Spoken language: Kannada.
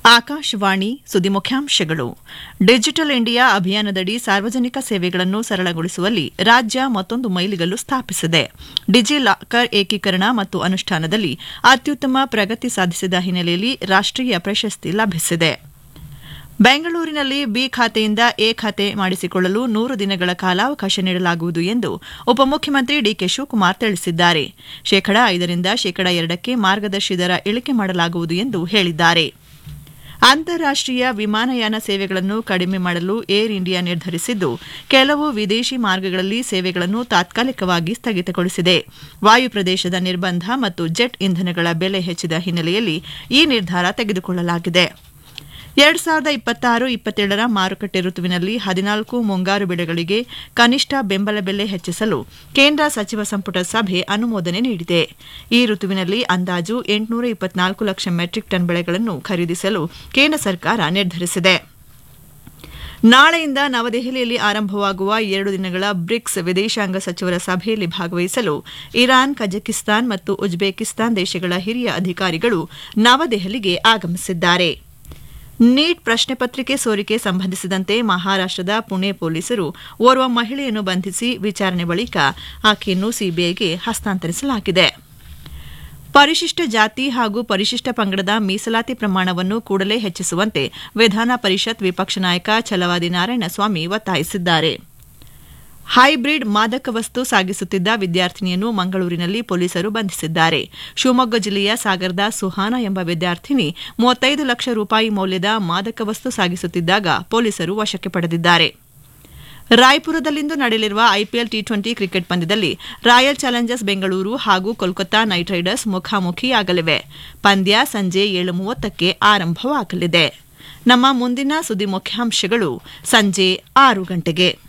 ಆಕಾಶವಾಣಿ ಸುದ್ದಿ ಮುಖ್ಯಾಂಶಗಳು ಡಿಜಿಟಲ್ ಇಂಡಿಯಾ ಅಭಿಯಾನದಡಿ ಸಾರ್ವಜನಿಕ ಸೇವೆಗಳನ್ನು ಸರಳಗೊಳಿಸುವಲ್ಲಿ ರಾಜ್ಯ ಮತ್ತೊಂದು ಮೈಲಿಗಲ್ಲು ಸ್ಥಾಪಿಸಿದೆ ಡಿಜಿ ಲಾಕರ್ ಏಕೀಕರಣ ಮತ್ತು ಅನುಷ್ಠಾನದಲ್ಲಿ ಅತ್ಯುತ್ತಮ ಪ್ರಗತಿ ಸಾಧಿಸಿದ ಹಿನ್ನೆಲೆಯಲ್ಲಿ ರಾಷ್ಟೀಯ ಪ್ರಶಸ್ತಿ ಲಭಿಸಿದೆ ಬೆಂಗಳೂರಿನಲ್ಲಿ ಬಿ ಖಾತೆಯಿಂದ ಎ ಖಾತೆ ಮಾಡಿಸಿಕೊಳ್ಳಲು ನೂರು ದಿನಗಳ ಕಾಲಾವಕಾಶ ನೀಡಲಾಗುವುದು ಎಂದು ಉಪಮುಖ್ಯಮಂತ್ರಿ ಡಿಕೆ ಶಿವಕುಮಾರ್ ತಿಳಿಸಿದ್ದಾರೆ ಶೇಕಡಾ ಐದರಿಂದ ಶೇಕಡಾ ಎರಡಕ್ಕೆ ಮಾರ್ಗದರ್ಶಿ ದರ ಇಳಿಕೆ ಮಾಡಲಾಗುವುದು ಎಂದು ಹೇಳಿದ್ದಾರೆ ಅಂತಾರಾಷ್ಟೀಯ ವಿಮಾನಯಾನ ಸೇವೆಗಳನ್ನು ಕಡಿಮೆ ಮಾಡಲು ಏರ್ ಇಂಡಿಯಾ ನಿರ್ಧರಿಸಿದ್ದು ಕೆಲವು ವಿದೇಶಿ ಮಾರ್ಗಗಳಲ್ಲಿ ಸೇವೆಗಳನ್ನು ತಾತ್ಕಾಲಿಕವಾಗಿ ಸ್ಥಗಿತಗೊಳಿಸಿದೆ ವಾಯು ಪ್ರದೇಶದ ನಿರ್ಬಂಧ ಮತ್ತು ಜೆಟ್ ಇಂಧನಗಳ ಬೆಲೆ ಹೆಚ್ಚಿದ ಹಿನ್ನೆಲೆಯಲ್ಲಿ ಈ ನಿರ್ಧಾರ ತೆಗೆದುಕೊಳ್ಳಲಾಗಿದೆ ಎರಡು ಸಾವಿರದ ಇಪ್ಪತ್ತಾರು ಇಪ್ಪತ್ತೇಳರ ಮಾರುಕಟ್ಟೆ ಋತುವಿನಲ್ಲಿ ಹದಿನಾಲ್ಕು ಮುಂಗಾರು ಬೆಳೆಗಳಿಗೆ ಕನಿಷ್ಠ ಬೆಂಬಲ ಬೆಲೆ ಹೆಚ್ಚಿಸಲು ಕೇಂದ್ರ ಸಚಿವ ಸಂಪುಟ ಸಭೆ ಅನುಮೋದನೆ ನೀಡಿದೆ ಈ ಋತುವಿನಲ್ಲಿ ಅಂದಾಜು ಎಂಟುನೂರ ಇಪ್ಪತ್ನಾಲ್ಕು ಲಕ್ಷ ಮೆಟ್ರಿಕ್ ಟನ್ ಬೆಳೆಗಳನ್ನು ಖರೀದಿಸಲು ಕೇಂದ್ರ ಸರ್ಕಾರ ನಿರ್ಧರಿಸಿದೆ ನಾಳೆಯಿಂದ ನವದೆಹಲಿಯಲ್ಲಿ ಆರಂಭವಾಗುವ ಎರಡು ದಿನಗಳ ಬ್ರಿಕ್ಸ್ ವಿದೇಶಾಂಗ ಸಚಿವರ ಸಭೆಯಲ್ಲಿ ಭಾಗವಹಿಸಲು ಇರಾನ್ ಕಜಕಿಸ್ತಾನ್ ಮತ್ತು ಉಜ್ಬೇಕಿಸ್ತಾನ್ ದೇಶಗಳ ಹಿರಿಯ ಅಧಿಕಾರಿಗಳು ನವದೆಹಲಿಗೆ ಆಗಮಿಸಿದ್ದಾರೆ ನೀಟ್ ಪ್ರಶ್ನೆ ಪತ್ರಿಕೆ ಸೋರಿಕೆ ಸಂಬಂಧಿಸಿದಂತೆ ಮಹಾರಾಷ್ಟದ ಪುಣೆ ಪೊಲೀಸರು ಓರ್ವ ಮಹಿಳೆಯನ್ನು ಬಂಧಿಸಿ ವಿಚಾರಣೆ ಬಳಿಕ ಆಕೆಯನ್ನು ಸಿಬಿಐಗೆ ಹಸ್ತಾಂತರಿಸಲಾಗಿದೆ ಪರಿಶಿಷ್ಟ ಜಾತಿ ಹಾಗೂ ಪರಿಶಿಷ್ಟ ಪಂಗಡದ ಮೀಸಲಾತಿ ಪ್ರಮಾಣವನ್ನು ಕೂಡಲೇ ಹೆಚ್ಚಿಸುವಂತೆ ವಿಧಾನ ಪರಿಷತ್ ವಿಪಕ್ಷ ನಾಯಕ ಛಲವಾದಿ ನಾರಾಯಣಸ್ವಾಮಿ ಒತ್ತಾಯಿಸಿದ್ದಾರೆ ಹೈಬ್ರಿಡ್ ಮಾದಕ ವಸ್ತು ಸಾಗಿಸುತ್ತಿದ್ದ ವಿದ್ಯಾರ್ಥಿನಿಯನ್ನು ಮಂಗಳೂರಿನಲ್ಲಿ ಪೊಲೀಸರು ಬಂಧಿಸಿದ್ದಾರೆ ಶಿವಮೊಗ್ಗ ಜಿಲ್ಲೆಯ ಸಾಗರದ ಸುಹಾನ ಎಂಬ ವಿದ್ಯಾರ್ಥಿನಿ ಮೂವತ್ತೈದು ಲಕ್ಷ ರೂಪಾಯಿ ಮೌಲ್ಯದ ಮಾದಕ ವಸ್ತು ಸಾಗಿಸುತ್ತಿದ್ದಾಗ ಪೊಲೀಸರು ವಶಕ್ಕೆ ಪಡೆದಿದ್ದಾರೆ ರಾಯ್ಪುರದಲ್ಲಿಂದು ನಡೆಯಲಿರುವ ಐಪಿಎಲ್ ಟಿ ಟ್ವೆಂಟಿ ಕ್ರಿಕೆಟ್ ಪಂದ್ಯದಲ್ಲಿ ರಾಯಲ್ ಚಾಲೆಂಜರ್ಸ್ ಬೆಂಗಳೂರು ಹಾಗೂ ಕೋಲ್ಕತಾ ನೈಟ್ ರೈಡರ್ಸ್ ಮುಖಾಮುಖಿಯಾಗಲಿವೆ ಪಂದ್ಯ ಸಂಜೆ ಏಳು ಮೂವತ್ತಕ್ಕೆ ಆರಂಭವಾಗಲಿದೆ ನಮ್ಮ ಮುಂದಿನ ಸುದ್ದಿ ಮುಖ್ಯಾಂಶಗಳು ಸಂಜೆ ಆರು ಗಂಟೆಗೆ